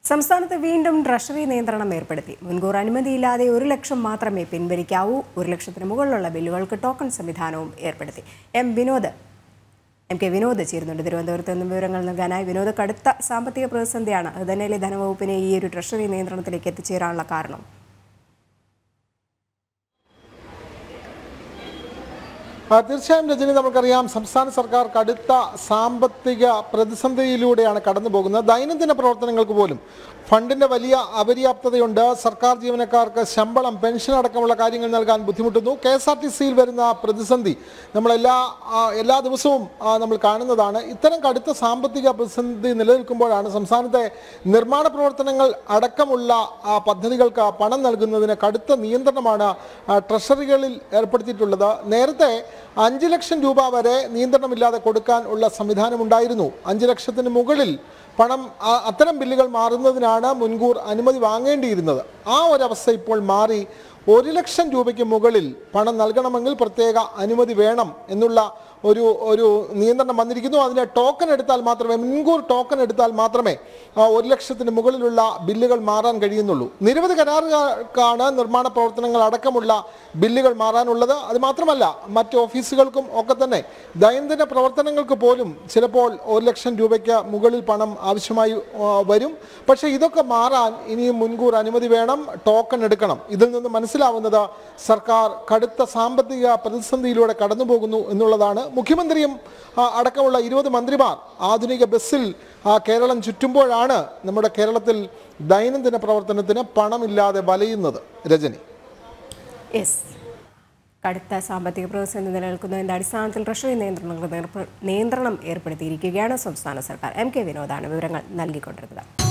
സംസ്ഥാനത്ത് വീണ്ടും ട്രഷറി നിയന്ത്രണം ഏർപ്പെടുത്തി മുൻകൂർ അനുമതിയില്ലാതെ ഒരു ലക്ഷം മാത്രമേ പിൻവലിക്കാവൂ ഒരു ലക്ഷത്തിന് മുകളിലുള്ള ബില്ലുകൾക്ക് ടോക്കൺ സംവിധാനവും ഏർപ്പെടുത്തി M Vinod M K Vinod ചേരുന്നുണ്ട് തിരുവനന്തപുരത്ത് നിന്നും വിവരങ്ങൾ നൽകാനായി വിനോദ് കടുത്ത സാമ്പത്തിക പ്രതിസന്ധിയാണ് അത് തന്നെയല്ലേ ധനവകുപ്പിനെ ഈ ഒരു ട്രഷറി നിയന്ത്രണത്തിലേക്ക് എത്തിച്ചേരാനുള്ള കാരണം ആ, തീർച്ചയായും രജനി നമുക്കറിയാം സംസ്ഥാന സർക്കാർ കടുത്ത സാമ്പത്തിക പ്രതിസന്ധിയിലൂടെയാണ് കടന്നു പോകുന്നത് ദൈനംദിന പ്രവർത്തനങ്ങൾക്ക് പോലും ഫണ്ടിന്റെ വലിയ അപര്യാപ്തതയുണ്ട് സർക്കാർ ജീവനക്കാർക്ക് ശമ്പളം പെൻഷൻ അടക്കമുള്ള കാര്യങ്ങൾ നൽകാൻ ബുദ്ധിമുട്ടുന്നു കെ എസ് ആർ ടി സിയിൽ വരുന്ന പ്രതിസന്ധി നമ്മളെല്ലാ ആ, എല്ലാ ദിവസവും ആ, നമ്മൾ കാണുന്നതാണ് ഇത്തരം കടുത്ത സാമ്പത്തിക പ്രതിസന്ധി നിലനിൽക്കുമ്പോഴാണ് സംസ്ഥാനത്തെ നിർമ്മാണ പ്രവർത്തനങ്ങൾ അടക്കമുള്ള ആ, പദ്ധതികൾക്ക് പണം നൽകുന്നതിന് കടുത്ത നിയന്ത്രണമാണ് ആ, ട്രഷറികളിൽ ഏർപ്പെടുത്തിയിട്ടുള്ളത് നേരത്തെ അഞ്ച് ലക്ഷം രൂപ വരെ നിയന്ത്രണമില്ലാതെ കൊടുക്കാൻ ഉള്ള സംവിധാനമുണ്ടായിരുന്നു അഞ്ച് ലക്ഷത്തിന് മുകളിൽ പണം ആ, അത്തരം ബില്ലുകൾ മാറുന്നതിനാണ് മുൻകൂർ അനുമതി വാങ്ങേണ്ടിയിരുന്നത് ആ ഒരവസ്ഥ ഇപ്പോൾ മാറി ഒരു ലക്ഷം രൂപയ്ക്ക് മുകളിൽ പണം നൽകണമെങ്കിൽ പ്രത്യേക അനുമതി വേണം എന്നുള്ള ഒരു ഒരു നിയന്ത്രണം വന്നിരിക്കുന്നു അതിന് ടോക്കൺ എടുത്താൽ മാത്രമേ മുൻകൂർ ടോക്കൺ എടുത്താൽ മാത്രമേ ആ, ഒരു ലക്ഷത്തിന് മുകളിലുള്ള ബില്ലുകൾ മാറാൻ കഴിയുന്നുള്ളൂ നിരവധി കരാറുകാർക്കാണ് നിർമ്മാണ പ്രവർത്തനങ്ങൾ അടക്കമുള്ള ബില്ലുകൾ മാറാനുള്ളത് അത് മാത്രമല്ല മറ്റ് ഓഫീസുകൾക്കും ഒക്കെ തന്നെ ദൈനംദിന പ്രവർത്തനങ്ങൾക്ക് പോലും ചിലപ്പോൾ ഒരു ലക്ഷം രൂപയ്ക്ക് മുകളിൽ പണം ആവശ്യമായി ആ, വരും പക്ഷേ ഇതൊക്കെ മാറാൻ ഇനിയും മുൻകൂർ അനുമതി വേണം ടോക്കൺ എടുക്കണം ഇതിൽ നിന്ന് മനസ്സിലാവുന്നത് സർക്കാർ കടുത്ത സാമ്പത്തിക പ്രതിസന്ധിയിലൂടെ കടന്നു പോകുന്നു എന്നുള്ളതാണ് മുഖ്യമന്ത്രിയും ആ, അടക്കമുള്ള ഇരുപത് മന്ത്രിമാർ ആധുനിക ബസ്സിൽ ആ, കേരളം ചുറ്റുമ്പോഴാണ് നമ്മുടെ കേരളത്തിൽ ദൈനംദിന പ്രവർത്തനത്തിന് പണമില്ലാതെ വലയുന്നത് രജനി യെസ് കടുത്ത സാമ്പത്തിക പ്രതിസന്ധി നിലനിൽക്കുന്നതിന്റെ അടിസ്ഥാനത്തിൽ ട്രഷറി നിയന്ത്രണങ്ങൾക്ക് നേർപ്പ- നിയന്ത്രണം ഏർപ്പെടുത്തിയിരിക്കുകയാണ് സംസ്ഥാന സർക്കാർ എം കെ വിനോദാണ് വിവരങ്ങൾ നൽകിക്കൊണ്ടിരുന്നത്